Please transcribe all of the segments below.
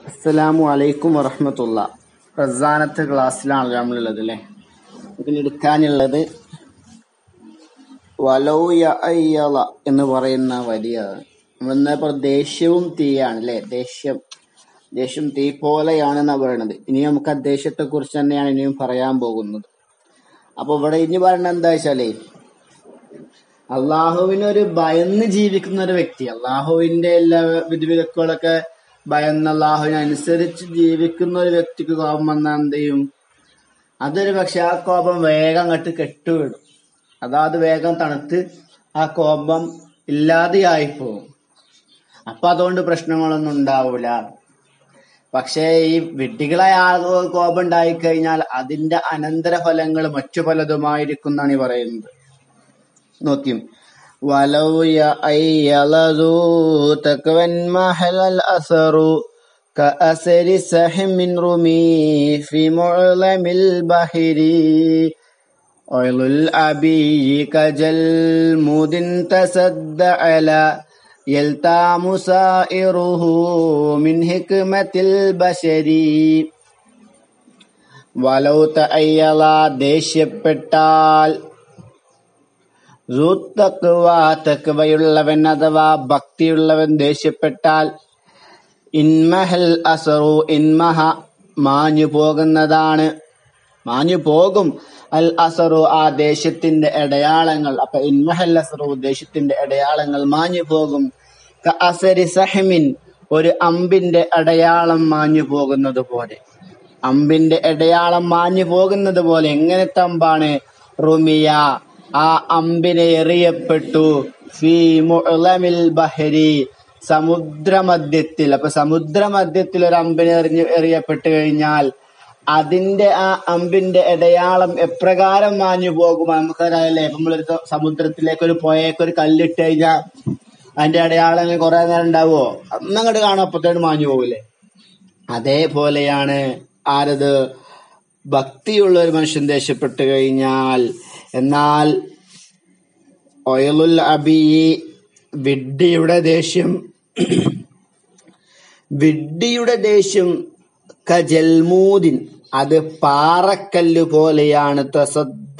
അസ്സലാമു അലൈക്കും വറഹമത്തുള്ള റസാനത്തെ ക്ലാസ്സിലാണല്ലോ നമ്മളുള്ളത് അല്ലേ ഇതിന് എടുക്കാനുള്ളത് വലൗയ അയ്യള എന്ന് പറയുന്ന വരിയാണ് നമ്മളിന്നപ്പോൾ ദേഷ്യവും തീയാണ് അല്ലേ ദേഷ്യം ദേഷ്യം തീ പോലെയാണെന്നാണ് പറയുന്നത് ഇനി നമുക്ക് ആ ദേഷ്യത്തെ കുറിച്ച് തന്നെയാണ് ഇനിയും പറയാൻ പോകുന്നത് അപ്പൊ ഇവിടെ ഇനി പറയുന്നത് എന്താ വെച്ചാലേ അള്ളാഹുവിനൊരു ഭയന്ന് ജീവിക്കുന്ന ഒരു വ്യക്തി അള്ളാഹുവിന്റെ എല്ലാ വിധിവിലക്കുകളൊക്കെ ഭയന്ന് അള്ളാഹുവിനനുസരിച്ച് ജീവിക്കുന്ന ഒരു വ്യക്തിക്ക് കോപം വന്നാൽ എന്ത് ചെയ്യും അതൊരു പക്ഷെ ആ കോപം വേഗം അങ്ങോട്ട് കെട്ടുവിടും അതാത് വേഗം തണുത്ത് ആ കോപം ഇല്ലാതെയായി പോകും അപ്പൊ അതുകൊണ്ട് പ്രശ്നങ്ങളൊന്നും ഉണ്ടാവൂല പക്ഷേ ഈ വിഡ്ഢികളായ ആളുകൾ കോപം ഉണ്ടായി കഴിഞ്ഞാൽ അതിന്റെ അനന്തരഫലങ്ങൾ മറ്റു പലതുമായിരിക്കും എന്നാണ് ഈ പറയുന്നത് നോക്കിയും ولو يأيلذو تكوى محل الأثر كأثر سهم رمي في معلم البحر عيل الأبي كجلمود تسد على يلتام سائره من حكمة البشر ولو تأيل ദേഷ്യപ്പെട്ടാൽ റുത്തക്വ തക്വയുള്ളവൻ അഥവാ ഭക്തിയുള്ളവൻ ദേഷ്യപ്പെട്ടാൽ ഇൻമഹൽ അസറു ഇൻമഹ മാഞ്ഞു പോകുന്നതാണ് മാഞ്ഞു പോകും അൽ അസറു ആ ദേശത്തിന്റെ അടയാളങ്ങൾ അപ്പൊ ഇൻമഹൽ അസറു ദേശത്തിന്റെ അടയാളങ്ങൾ മാഞ്ഞു പോകും ക അസരി സഹമിൻ ഒരു അമ്പിന്റെ അടയാളം മാഞ്ഞു പോകുന്നത് പോലെ അമ്പിന്റെ അടയാളം മാഞ്ഞു പോകുന്നത് പോലെ എങ്ങനത്തെ അമ്പാണ് റുമിയ ആ അമ്പിനെ എറിയപ്പെട്ടു ഫീ മുഅ്ലമിൽ ബഹരി സമുദ്രമധ്യത്തിൽ അപ്പൊ സമുദ്രമധ്യത്തിൽ ഒരു അമ്പിനെ എറിഞ്ഞ് എറിയപ്പെട്ട് കഴിഞ്ഞാൽ അതിന്റെ ആ അമ്പിന്റെ അടയാളം എപ്രകാരം മാഞ്ഞു പോകും നമുക്കറിയാലേ ഇപ്പൊ നമ്മളൊരു സ- സമുദ്രത്തിലേക്ക് ഒരു പുഴയൊക്കെ ഒരു കല്ലിട്ട് കഴിഞ്ഞാൽ അതിന്റെ അടയാളങ്ങൾ കുറെ നേരം ഉണ്ടാവുമോ അന്നങ്ങോട്ട് കാണാൻ അപ്പത്തേന് മാഞ്ഞു പോകില്ലേ അതേപോലെയാണ് ആരത് ഭക്തിയുള്ള ഒരു മനുഷ്യൻ ദേഷ്യപ്പെട്ട് കഴിഞ്ഞാൽ എന്നാൽ ഒയലുൽ അബി വിഡ്ഢിയുടെ ദേഷ്യം വിഡ്ഢിയുടെ ദേഷ്യം കജൽമൂദിൻ അത് പാറക്കല്ല് പോലെയാണ് തസദ്ദ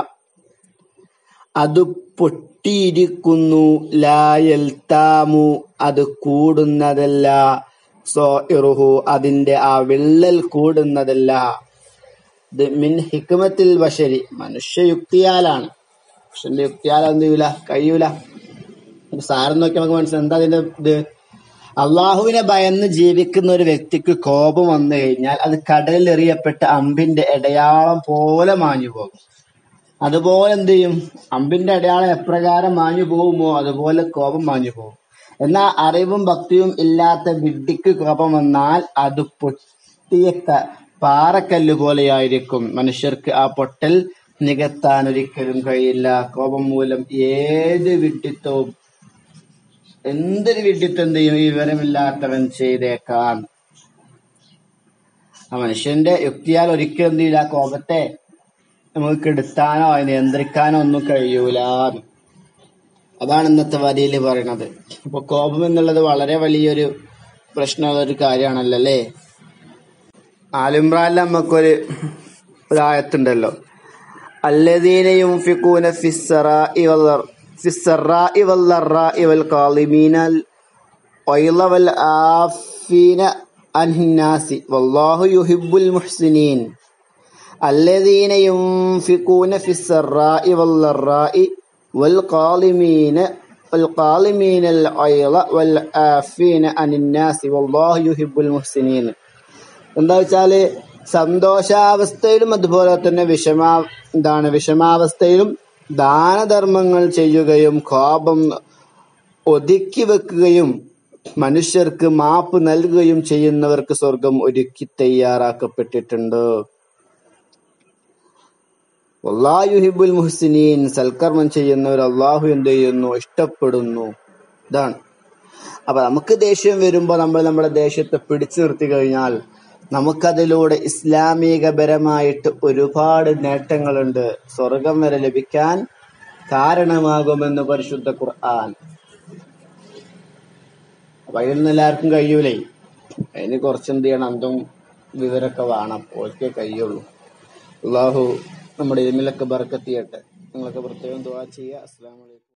അത് പൊട്ടിയിരിക്കുന്നു ലായൽ താമു അത് കൂടുന്നതല്ല സോ ഇറുഹു അതിന്റെ ആ വിള്ളൽ കൂടുന്നതല്ല ഇത് മിൻ ഹിക്മത്തിൽ ബഷരി മനുഷ്യയുക്തിയാലാണ് മനുഷ്യന്റെ യുക്തിയാൽ എന്ത് ചെയ്യൂല കഴിയൂല ഒരു സാരം നോക്കി നമുക്ക് മനസ്സിലായി എന്താ അതിന്റെ ഇത് അള്ളാഹുവിനെ ഭയന്ന് ജീവിക്കുന്ന ഒരു വ്യക്തിക്ക് കോപം വന്നു കഴിഞ്ഞാൽ അത് കടലിൽ എറിയപ്പെട്ട അമ്പിന്റെ അടയാളം പോലെ മാഞ്ഞു പോകും അതുപോലെ എന്ത് ചെയ്യും അമ്പിന്റെ അടയാളം എപ്രകാരം മാഞ്ഞു പോകുമോ അതുപോലെ കോപം മാഞ്ഞു പോകും എന്നാൽ അറിവും ഭക്തിയും ഇല്ലാത്ത വിഡ്ഢിക്ക് കോപം വന്നാൽ അത് പൊട്ടിയ ക- പാറക്കല്ല് പോലെയായിരിക്കും മനുഷ്യർക്ക് ആ പൊട്ടൽ നികത്താൻ ഒരിക്കലും കഴിയില്ല കോപം മൂലം ഏത് വിഡ്ഢിത്തവും എന്തൊരു വിഡ്ഢിത്തം എന്ത് ചെയ്യും ഈ വിവരമില്ലാത്തവൻ ചെയ്തേക്കാം ആ മനുഷ്യന്റെ യുക്തിയാൽ ഒരിക്കലും എന്ത് ചെയ്യില്ല ആ കോപത്തെ നമുക്ക് കെടുത്താനോ അതിനെ നിയന്ത്രിക്കാനോ ഒന്നും കഴിയൂല അതാണ് ഇന്നത്തെ വരിയിൽ പറയണത് അപ്പൊ കോപം എന്നുള്ളത് വളരെ വലിയൊരു പ്രശ്നമുള്ള ഒരു കാര്യമാണല്ലോ അല്ലേ ആലിമ്രാനിൽ നമുക്കൊരു ഒരു ആയത്തുണ്ടല്ലോ الذين ينفقون في السراء والضر في السراء والضراء والكاظمين الغيظ والعافين عن الناس والله يحب المحسنين الذين ينفقون في السراء والضراء والقالمين والقالمين الغيظ والعافين عن الناس والله يحب المحسنين എന്താ വെച്ചാല് സന്തോഷാവസ്ഥയിലും അതുപോലെ തന്നെ വിഷമാ എന്താണ് വിഷമാവസ്ഥയിലും ദാനധർമ്മങ്ങൾ ചെയ്യുകയും കോപം ഒതുക്കി വെക്കുകയും മനുഷ്യർക്ക് മാപ്പ് നൽകുകയും ചെയ്യുന്നവർക്ക് സ്വർഗം ഒരുക്കി തയ്യാറാക്കപ്പെട്ടിട്ടുണ്ട് യുഹിബുൽ മുഹ്സിനീൻ സൽക്കർമ്മം ചെയ്യുന്നവർ അള്ളാഹു എന്ത് ചെയ്യുന്നു ഇഷ്ടപ്പെടുന്നു ഇതാണ് അപ്പൊ നമുക്ക് ദേഷ്യം വരുമ്പോ നമ്മൾ നമ്മുടെ ദേഷ്യത്തെ പിടിച്ചു നിർത്തി കഴിഞ്ഞാൽ നമുക്കതിലൂടെ ഇസ്ലാമികപരമായിട്ട് ഒരുപാട് നേട്ടങ്ങളുണ്ട് സ്വർഗം വരെ ലഭിക്കാൻ കാരണമാകുമെന്ന് പരിശുദ്ധ ഖുർആൻ അപ്പൊ അതിനൊന്നും എല്ലാവർക്കും കഴിയൂലേ അതിന് കുറച്ചെന്ത് ചെയ്യണം അന്തും വിവരമൊക്കെ വേണം ഓൽക്കേ കഴിയുള്ളൂ അള്ളാഹു നമ്മുടെ ഇതിലൊക്കെ ബർക്കത്ത് ചെയ്യട്ടെ നിങ്ങളൊക്കെ പ്രത്യേകം ദുആ ചെയ്യുക അസ്സലാമു അലൈക്കും